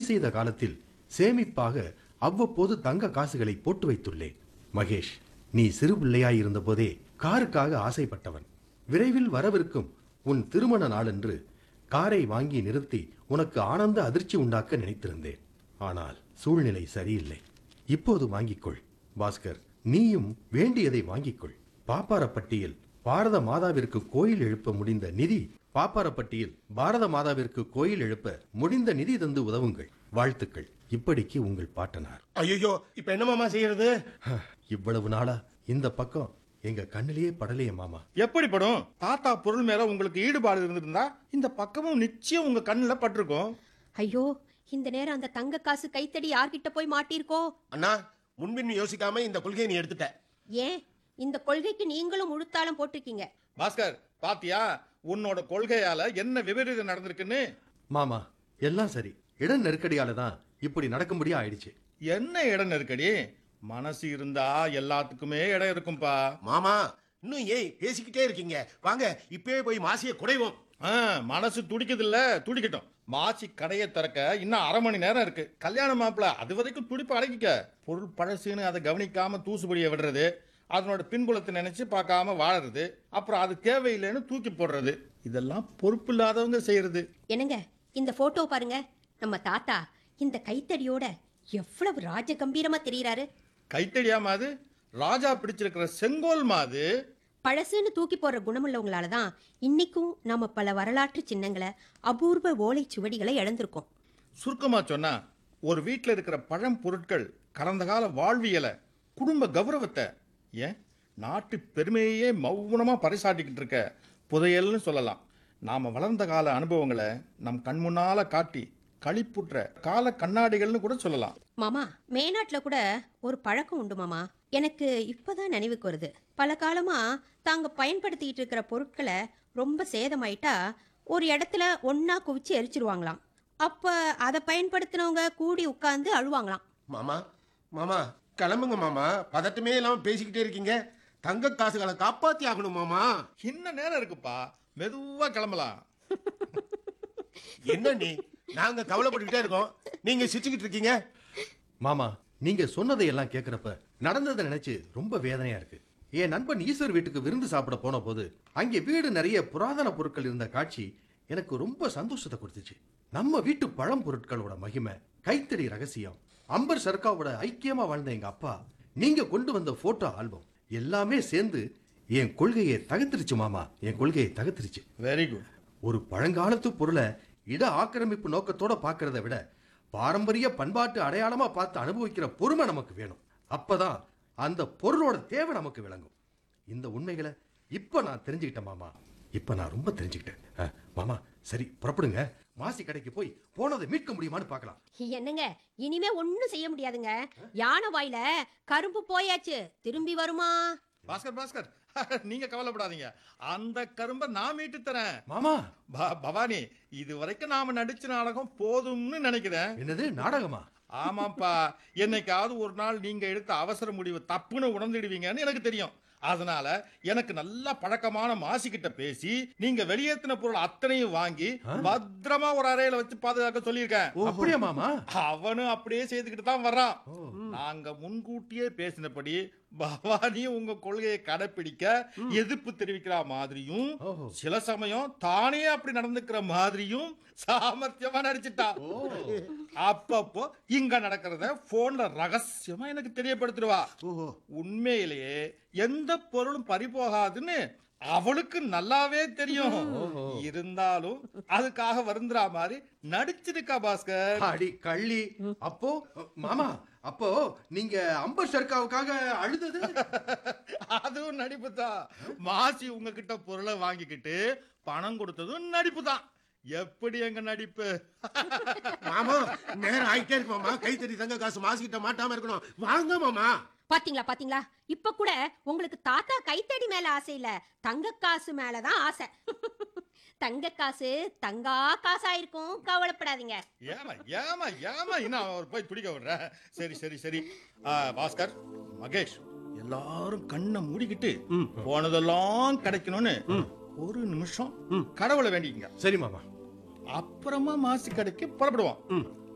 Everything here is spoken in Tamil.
செய்த காலத்தில் சேமிப்பாக அவ்வப்போது தங்க காசுகளை போட்டு வைத்துள்ளேன் மகேஷ் நீ சிறு பிள்ளையாய் இருந்தபோதே காருக்காக ஆசைப்பட்டவன் விரைவில் வரவிருக்கும் உன் திருமண நாளன்று காரை வாங்கி நிறுத்தி உனக்கு ஆனந்த அதிர்ச்சி உண்டாக்க நினைத்திருந்தேன் ஆனால் சூழ்நிலை சரியில்லை இப்போது வாங்கிக்கொள் பாஸ்கர் நீயும் வேண்டியதை வாங்கிக்கொள் பாப்பாரப்பட்டியில் பாரத மாதாவிற்கு கோயில் எழுப்ப முடிந்த நிதி பாப்பாரப்பட்டியில் பாரத மாதாவிற்கு கோயில் எழுப்ப முடிந்த நிதி தந்து உதவுங்கள் வாழ்த்துக்கள் இப்படிக்கு உங்கள் பாட்டனார் ஐயோ இப்ப என்ன மாமா செய்யறது இவ்வளவு நாளா இந்த பக்கம் எங்க கண்ணிலேயே படலையே மாமா எப்படி படும் தாத்தா பொருள் மேல உங்களுக்கு ஈடுபாடு இருந்திருந்தா இந்த பக்கமும் நிச்சயம் உங்க கண்ணுல பட்டிருக்கும் ஐயோ இந்த நேரம் அந்த தங்க காசு கைத்தடி யார்கிட்ட போய் மாட்டிருக்கோ அண்ணா முன்பின் யோசிக்காம இந்த கொள்கையை நீ எடுத்துட்ட ஏன் இந்த கொள்கைக்கு நீங்களும் முழுத்தாளம் போட்டிருக்கீங்க பாஸ்கர் பாத்தியா உன்னோட கொள்கையால என்ன விபரீதம் நடந்திருக்குன்னு மாமா எல்லாம் சரி இட நெருக்கடியால தான் இப்படி நடக்கும்படியா ஆயிடுச்சு என்ன இடம் நெருக்கடி மனசு இருந்தா எல்லாத்துக்குமே இடம் இருக்கும்பா மாமா இன்னும் ஏய் பேசிக்கிட்டே இருக்கீங்க வாங்க இப்பவே போய் மாசிய குடைவோம் ஆ, மனசு துடிக்குது இல்ல துடிக்கட்டும் மாசி கடையை திறக்க இன்னும் அரை மணி நேரம் இருக்கு கல்யாண மாப்பிள அது வரைக்கும் துடிப்பு அடக்கிக்க பொருள் பழசுன்னு அதை கவனிக்காம தூசுபடிய விடுறது அதனோட பின்புலத்தை நினைச்சு பார்க்காம வாழறது அப்புறம் அது தேவையில்லைன்னு தூக்கி போடுறது இதெல்லாம் பொறுப்பு இல்லாதவங்க செய்யறது என்னங்க இந்த போட்டோ பாருங்க நம்ம தாத்தா இந்த கைத்தடியோட எவ்வளவு ராஜ கம்பீரமா தெரியறாரு கைத்தடியாம அது ராஜா பிடிச்சிருக்கிற செங்கோல் மாது பழசுன்னு தூக்கி போடுற குணமுள்ளவங்களால தான் இன்னைக்கும் நாம பல வரலாற்று சின்னங்களை அபூர்வ ஓலைச் சுவடிகளை இழந்திருக்கோம் சுருக்கமா சொன்னா ஒரு வீட்டில் இருக்கிற பழம் பொருட்கள் கடந்த கால வாழ்வியலை குடும்ப கௌரவத்தை ஏன் நாட்டு பெருமையே மௌனமா பறைசாட்டிக்கிட்டு இருக்க புதையல்னு சொல்லலாம் நாம வளர்ந்த கால அனுபவங்களை நம் கண் முன்னால காட்டி களிப்புற்ற கால கண்ணாடிகள்னு கூட சொல்லலாம் மாமா மேநாட்டில் கூட ஒரு பழக்கம் உண்டு மாமா எனக்கு இப்பதான் நினைவுக்கு வருது பல காலமா தாங்க பயன்படுத்திட்டு இருக்கிற பொருட்களை ரொம்ப சேதமாயிட்டா ஒரு இடத்துல ஒண்ணா குவிச்சு எரிச்சிருவாங்களாம் அப்ப அதை பயன்படுத்தினவங்க கூடி உட்கார்ந்து அழுவாங்களாம் மாமா மாமா கிளம்புங்க மாமா பதட்டமே இல்லாம பேசிக்கிட்டே இருக்கீங்க தங்க காசுகளை காப்பாத்தி ஆகணும் மாமா இன்ன நேரம் இருக்குப்பா மெதுவா கிளம்பலாம் என்ன நீ நாங்க கவலைப்பட்டுக்கிட்டே இருக்கோம் நீங்க சிரிச்சுக்கிட்டு இருக்கீங்க மாமா நீங்க சொன்னதையெல்லாம் கேட்கிறப்ப நடந்ததை நினைச்சு ரொம்ப வேதனையா இருக்கு என் நண்பன் ஈஸ்வர் வீட்டுக்கு விருந்து சாப்பிட போன போது அங்கே வீடு நிறைய புராதன பொருட்கள் இருந்த காட்சி எனக்கு ரொம்ப சந்தோஷத்தை கொடுத்துச்சு நம்ம வீட்டு பழம் பொருட்களோட மகிமை கைத்தறி ரகசியம் அம்பர் சர்க்காவோட ஐக்கியமா வாழ்ந்த எங்க அப்பா நீங்க கொண்டு வந்த போட்டோ ஆல்பம் எல்லாமே சேர்ந்து என் கொள்கையை தகர்த்துருச்சு மாமா என் கொள்கையை தகர்த்துருச்சு வெரி குட் ஒரு பழங்காலத்து பொருளை இட ஆக்கிரமிப்பு நோக்கத்தோட பார்க்கறத விட பாரம்பரிய பண்பாட்டு அடையாளமா பார்த்து அனுபவிக்கிற பொறுமை நமக்கு வேணும் அப்பதான் அந்த பொருளோட தேவை நமக்கு விளங்கும் இந்த உண்மைகளை இப்ப நான் தெரிஞ்சுக்கிட்டேன் மாமா இப்ப நான் ரொம்ப தெரிஞ்சுக்கிட்டேன் அஹ், மாமா சரி புறப்படுங்க மாசி கடைக்கு போய் போனதை மீட்க முடியுமான்னு பார்க்கலாம் என்னங்க இனிமே ஒண்ணும் செய்ய முடியாதுங்க யானை வாயில கரும்பு போயாச்சு திரும்பி வருமா பாஸ்கர் பாஸ்கர் நீங்க கவலைப்படாதீங்க அந்த கரும்பை நான் மீட்டு தரேன் மாமா ப- பவானி இது வரைக்கும் நாம நடிச்ச நாடகம் போதும்னு நினைக்கிறேன் என்னது நாடகமா ஆமாப்பா என்னைக்காவது ஒரு நாள் நீங்க எடுத்த அவசர முடிவு தப்புன்னு உணர்ந்துடுவீங்கன்னு எனக்கு தெரியும் அதனால எனக்கு நல்ல பழக்கமான மாசிக்கிட்ட பேசி நீங்க வெளியேத்தின பொருள் அத்தனையும் வாங்கி பத்திரமா ஒரு அறையில வச்சு பாதுகாக்க சொல்லியிருக்கேன் அப்படியா மாமா அவனும் அப்படியே செய்துக்கிட்டு தான் வர்றான் நாங்க முன்கூட்டியே பேசினபடி பவானி உங்க கொள்கையை கடைப்பிடிக்க எதிர்ப்பு தெரிவிக்கிற மாதிரியும் ஓஹோ. சில சமயம் தானே அப்படி நடந்துக்கிற மாதிரியும் சாமர்த்தியமா நடிச்சிட்டா அப்பப்போ இங்க நடக்கிறத போன்ல ரகசியமா எனக்கு தெரியப்படுத்திடுவா ஓஹோ உண்மையிலேயே எந்த பொருளும் பறிபோகாதுன்னு அவளுக்கு நல்லாவே தெரியும் இருந்தாலும் அதுக்காக வருந்துறா மாதிரி நடிச்சிருக்கா பாஸ்கர் அடி கள்ளி அப்போ மாமா அப்போ நீங்க அம்பர் சர்க்காவுக்காக அழுதது அதுவும் நடிப்பு தான் மாசி உங்ககிட்ட பொருளை வாங்கிக்கிட்டு பணம் கொடுத்ததும் நடிப்பு தான் எப்படி எங்க நடிப்பு மாமா நேரம் ஆயிட்டே இருக்கு மாமா கைத்தறி தங்க காசு மாசிக்கிட்ட மாட்டாம இருக்கணும் வாங்க மாமா பாத்தீங்களா பாத்தீங்களா இப்ப கூட உங்களுக்கு தாத்தா கைத்தடி மேல ஆசை இல்ல தங்க காசு மேலதான் ஆசை தங்க காசு தங்கா காசா இருக்கும் கவலைப்படாதீங்க ஏமா ஏமா ஏமா இன்னும் அவர் போய் துடிக்க விடுற சரி சரி சரி ஆ, பாஸ்கர் மகேஷ் எல்லாரும் கண்ணை மூடிக்கிட்டு போனதெல்லாம் கிடைக்கணும்னு ஒரு நிமிஷம் கடவுளை வேண்டிக்கங்க சரி மாமா அப்புறமா மாசி கடைக்கு புறப்படுவோம்